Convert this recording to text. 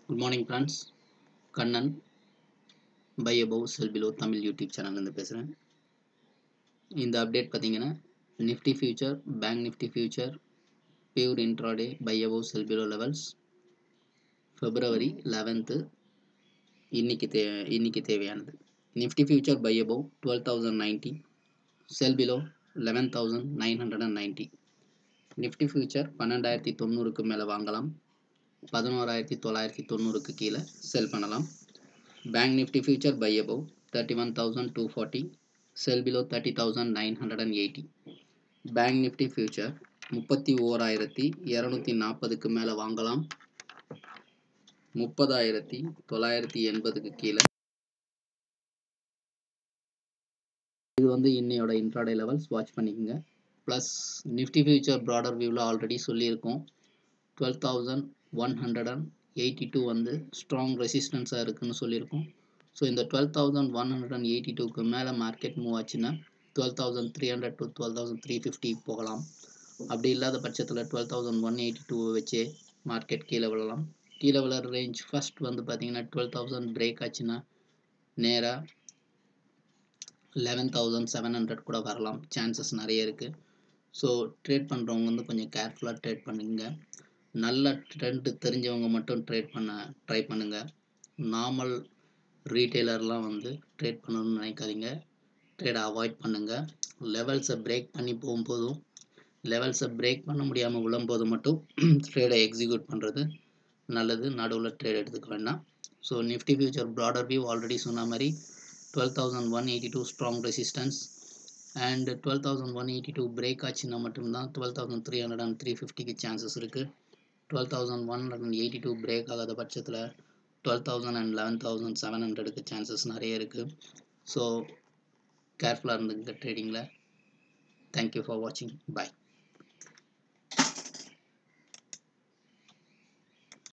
good morning friends Kannan buy above sell below Tamil YouTube சேனல்லேருந்து பேசுகிறேன் இந்த அப்டேட் பார்த்தீங்கன்னா Nifty future bank Nifty future pure intraday buy above sell below levels February eleventh இன்னைக்கு தே இன்னைக்கு தேவையானது Nifty future buy above twelve thousand ninety sell below eleven thousand nine hundred and ninety Nifty future பன்னெண்டாயிரத்தி தொண்ணூறுக்கு மேலே வாங்கலாம் பதினோராயிரத்தி தொள்ளாயிரத்தி தொண்ணூறுக்கு கீழே செல் பண்ணலாம் bank Nifty future buy above thirty one thousand two forty sell below thirty thousand nine hundred and eighty bank Nifty future முப்பத்தி ஓராயிரத்தி இரநூத்தி நாற்பதுக்கு மேலே வாங்கலாம் முப்பதாயிரத்தி தொள்ளாயிரத்தி எண்பதுக்கு கீழே இது வந்து இன்னையோட இன்ட்ராடே லெவல்ஸ் வாட்ச் பண்ணிக்கோங்க ப்ளஸ் நிஃப்டி ஃபியூச்சர் ப்ராடர் வியூவில் ஆல்ரெடி சொல்லியிருக்கோம் twelve thousand one hundred and eighty two வந்து ஸ்ட்ராங் ரெசிஸ்டன்ஸாக இருக்குன்னு சொல்லியிருக்கோம் ஸோ இந்த twelve thousand one hundred and eighty டூக்கு மேலே மார்க்கெட் மூவ் ஆச்சுன்னா twelve thousand three hundred to twelve thousand three fifty போகலாம் அப்படி இல்லாத பட்சத்தில் டுவெல் தௌசண்ட் ஒன் எயிட்டி டூவை வச்சே மார்க்கெட் கீழே விழலாம் கீழே விழற ரேஞ்ச் ஃபஸ்ட் வந்து பார்த்தீங்கன்னா டுவெல் தௌசண்ட் பிரேக் ஆச்சுன்னா நேராக லெவன் தௌசண்ட் செவன் ஹண்ட்ரட் கூட வரலாம் சான்சஸ் நிறைய இருக்குது ஸோ ட்ரேட் பண்ணுறவங்க வந்து கொஞ்சம் கேர்ஃபுல்லாக ட்ரேட் பண்ணுங்க நல்ல ட்ரெண்டு தெரிஞ்சவங்க மட்டும் ட்ரேட் பண்ண ட்ரை பண்ணுங்கள் நார்மல் ரீட்டெய்லர்லாம் வந்து ட்ரேட் பண்ணணும்னு நினைக்காதீங்க ட்ரேடை அவாய்ட் பண்ணுங்கள் லெவல்ஸை பிரேக் பண்ணி போகும்போதும் லெவல்ஸை பிரேக் பண்ண முடியாமல் விழும்போது மட்டும் ட்ரேடை எக்ஸிக்யூட் பண்ணுறது நல்லது நடுவில் ட்ரேட் எடுத்துக்க வேண்டாம் so Nifty future broader view already சொன்ன மாதிரி twelve thousand one eighty two strong resistance and twelve thousand one eighty two break ஆச்சுன்னா மட்டும்தான் twelve thousand three hundred and three ஃபிஃப்டிக்கு சான்சஸ் இருக்குது twelve thousand one hundred and eighty two break ஆகாத பட்சத்தில் twelve thousand and eleven thousand seven ஹண்ட்ரடுக்கு chances நிறைய இருக்குது so கேர்ஃபுல்லாக இருந்துங்க ட்ரேடிங்கில் தேங்க்யூ ஃபார் வாட்சிங் பாய்